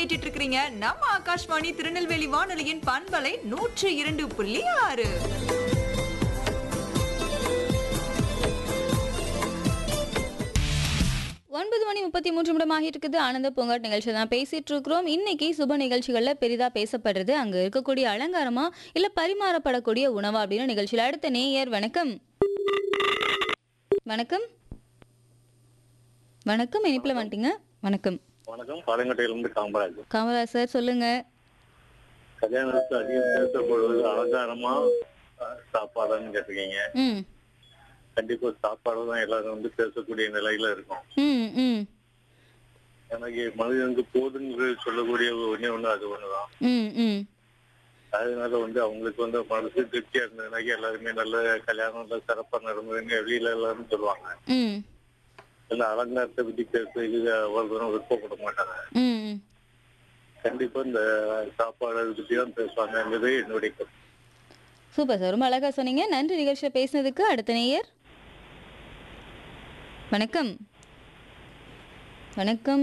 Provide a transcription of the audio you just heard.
கேட்டுட்டு இருக்கிறீங்க நம்ம ஆகாஷ்வாணி திருநெல்வேலி வானொலியின் பண்பலை நூற்று இரண்டு புள்ளி ஆறு ஒன்பது மணி முப்பத்தி மூன்று நிமிடம் ஆகிட்டு இருக்குது ஆனந்த பூங்காட் நிகழ்ச்சி தான் பேசிட்டு இருக்கிறோம் இன்னைக்கு சுப நிகழ்ச்சிகள்ல பெரிதா பேசப்படுறது அங்க இருக்கக்கூடிய அலங்காரமா இல்ல பரிமாறப்படக்கூடிய உணவா அப்படின்னு நிகழ்ச்சியில அடுத்த நேயர் வணக்கம் வணக்கம் வணக்கம் இனிப்புல வந்துட்டீங்க வணக்கம் வணக்கம் பாலங்கட்டையிலிருந்து காமராஜ் கமலா சார் சொல்லுங்க கல்யாணத்துக்கு அதிகம் பேசப்படுவது அலங்காரமா அஹ், சாப்பாடான்னு கேட்டிருக்கீங்க ம் கண்டிப்பா சாப்பாடு தான் எல்லாரும் வந்து பேசக்கூடிய நிலையில இருக்கும் ம் ம் எனக்கு மனிதனுக்கு போதுங்கிறது சொல்லக்கூடிய ஒண்ணே ஒண்ணு அது ஒண்ணுதான் ம் ம் அதனால வந்து அவங்களுக்கு வந்து மனசு திருப்தியா இருந்ததுனாக்கி எல்லாருமே நல்ல கல்யாணம் நல்ல சிறப்பா நடந்ததுன்னு வெளியில எல்லாரும் சொல்லுவாங்க ம் இல்ல அலங்காரத்தை பத்தி பேசுறதுக்கு அவ்வளவு தூரம் விருப்பப்பட மாட்டாங்க ம் கண்டிப்பா இந்த சாப்பாடு அதை பத்தி தான் பேசுவாங்கங்கிறது என்னுடைய கருத்து. சூப்பர் சார் ரொம்ப அழகா சொன்னீங்க நன்றி நிகழ்ச்சியில் பேசினதுக்கு அடுத்த நேயர் வணக்கம் வணக்கம்